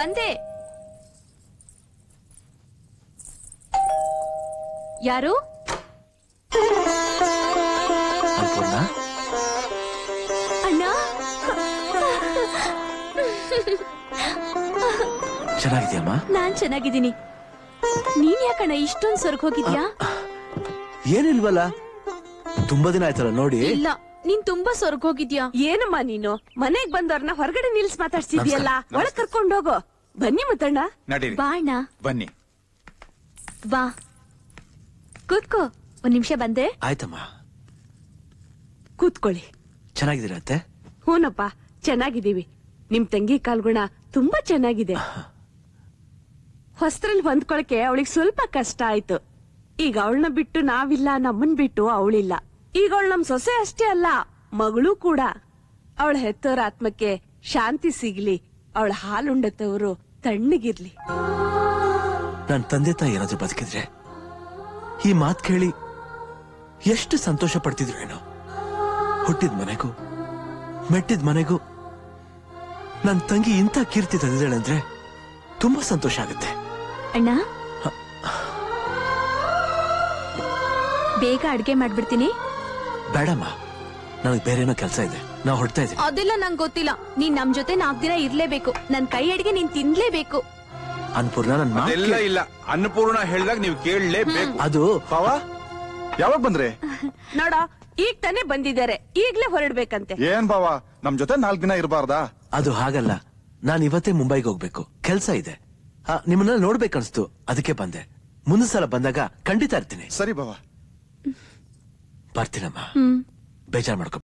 ಬಂದೆ ಯಾರು ಅನ್ಪೂರ್ಣ ಅಣ್ಣ ಚೆನ್ನಾಗಿದ್ಯಮ್ಮ ನಾನ್ ಚೆನ್ನಾಗಿದ್ದೀನಿ ನೀನ್ ಯಾಕಣ್ಣ ಇಷ್ಟೊಂದ್ ಸ್ವರ್ಗ ಹೋಗಿದ್ಯಾ ಏನಿಲ್ವಲ್ಲ ತುಂಬಾ ದಿನ ಆಯ್ತಲ್ಲ ನೋಡಿ ಇಲ್ಲ ನೀನ್ ತುಂಬಾ ಸ್ವರ್ಗ ಹೋಗಿದ್ಯಾ ಏನಮ್ಮ ನೀನು ಮನೆಗ್ ಬಂದವ್ರನ್ನ ಹೊರಗಡೆ ನಿಲ್ಸ್ ಮಾತಾಡ್ಸಿದ್ಯಲ್ಲ ನಮಸ್ಕಾರ. ಒಳಗ್ ಕರ್ಕೊಂಡೋಗು ಬನ್ನಿ ಮುತ್ತಣ್ಣ ನಡೀರಿ ಬಾ ಅಣ್ಣ ಬನ್ನಿ ಬಾ ಕೂತ್ಕೋ ಒಂದ್ ನಿಮಿಷ ಬಂದೆ ಆಯ್ತಮ್ಮ ಕೂತ್ಕೊಳ್ಳಿ ಚೆನ್ನಾಗಿದ್ದೀರ ಅತ್ತೆ ಹೂನಪ್ಪ ಚೆನ್ನಾಗಿದ್ದೀವಿ ನಿಮ್ ತಂಗಿ ಕಾಲ್ಗುಣ ತುಂಬಾ ಚೆನ್ನಾಗಿದೆ ಹೊಸ್ತ್ರಲ್ಲಿ ಹೊಂದ್ಕೊಳಕ್ಕೆ ಅವಳಿಗೆ ಸ್ವಲ್ಪ ಕಷ್ಟ ಆಯ್ತು ಈಗ ಅವಳನ್ನ ಬಿಟ್ಟು ನಾವಿಲ್ಲ ನಮ್ಮನ್ ಬಿಟ್ಟು ಅವಳಿಲ್ಲ ಈಗ ಅವಳು ನಮ್ ಸೊಸೆ ಅಷ್ಟೇ ಅಲ್ಲ ಮಗಳು ಕೂಡ ಅವಳ ಹೆತ್ತೋರ ಆತ್ಮಕ್ಕೆ ಶಾಂತಿ ಸಿಗ್ಲಿ ಅವಳ ಹಾಲುಂಡತವರು ತಣ್ಣಗಿರ್ಲಿ ನನ್ ತಂದೆ ತಾಯಿ ಏನಾದ್ರೂ ಬದುಕಿದ್ರೆ ಈ ಮಾತ್ ಕೇಳಿ ಎಷ್ಟು ಸಂತೋಷ ಪಡ್ತಿದ್ರು ಏನೋ ಹುಟ್ಟಿದ ಮನೆಗೂ ಮೆಟ್ಟಿದ ಮನೆಗೂ ನನ್ ತಂಗಿ ಇಂಥ ಕೀರ್ತಿ ತಂದಿದ್ದಾಳೆ ಅಂದ್ರೆ ತುಂಬಾ ಸಂತೋಷ ಆಗುತ್ತೆ ಅಣ್ಣ ಬೇಗ ಅಡ್ಗೆ ಮಾಡ್ಬಿಡ್ತೀನಿ ಬೇಡಮ್ಮ ನನಗೆ ಬೇರೆ ಏನೋ ಕೆಲಸ ಇದೆ ನಾ ಹೊಡ್ತಾ ಇದ್ದೀನಿ ಅದೆಲ್ಲ ನಂಗ್ ಗೊತ್ತಿಲ್ಲ ನೀನ್ ನಮ್ ಜೊತೆ ನಾಲ್ಕ್ ದಿನ ಇರ್ಲೇಬೇಕು ನನ್ ಕೈ ಅಡ್ಗೆ ನೀನ್ ತಿನ್ಲೇಬೇಕು ಅನ್ಪೂರ್ಣ ನನ್ ಮಾತ್ ಅದೆಲ್ಲ ಕೇಳು. ಇಲ್ಲ ಅನ್ನಪೂರ್ಣ ಹೇಳ್ದಾಗ ನೀವು ಕೇಳಲೇಬೇಕು ಅದು ಪಾವ ಯಾವಾಗ ಬಂದ್ರಿ ನೋಡ ಈಗ ತಾನೇ ಬಂದಿದ್ದಾರೆ ಈಗ್ಲೇ ಹೊರಡ್ಬೇಕಂತೆ ಏನ್ ಬಾವ ನಮ್ ಜೊತೆ ನಾಲ್ಕ್ ದಿನ ಇರಬಾರ್ದಾ ಅದು ಹಾಗಲ್ಲ ನಾನ್ ಇವತ್ತೇ ಮುಂಬೈಗೆ ಹೋಗ್ಬೇಕು ಕೆಲ್ಸ ಇದೆ ಆ, ನಿಮ್ಮನ್ನ ನೋಡ್ಬೇಕನ್ಸ್ತು ಅದಕ್ಕೆ ಬಂದೆ ಮುಂದಿನ ಸಲ ಬಂದಾಗ ಖಂಡಿತ ಇರ್ತೀನಿ ಸರಿ ಬಾವ ಬರ್ತೀನಮ್ಮ ಹ್ಮ್ ಬೇಜಾರ್ ಮಾಡ್ಕೊ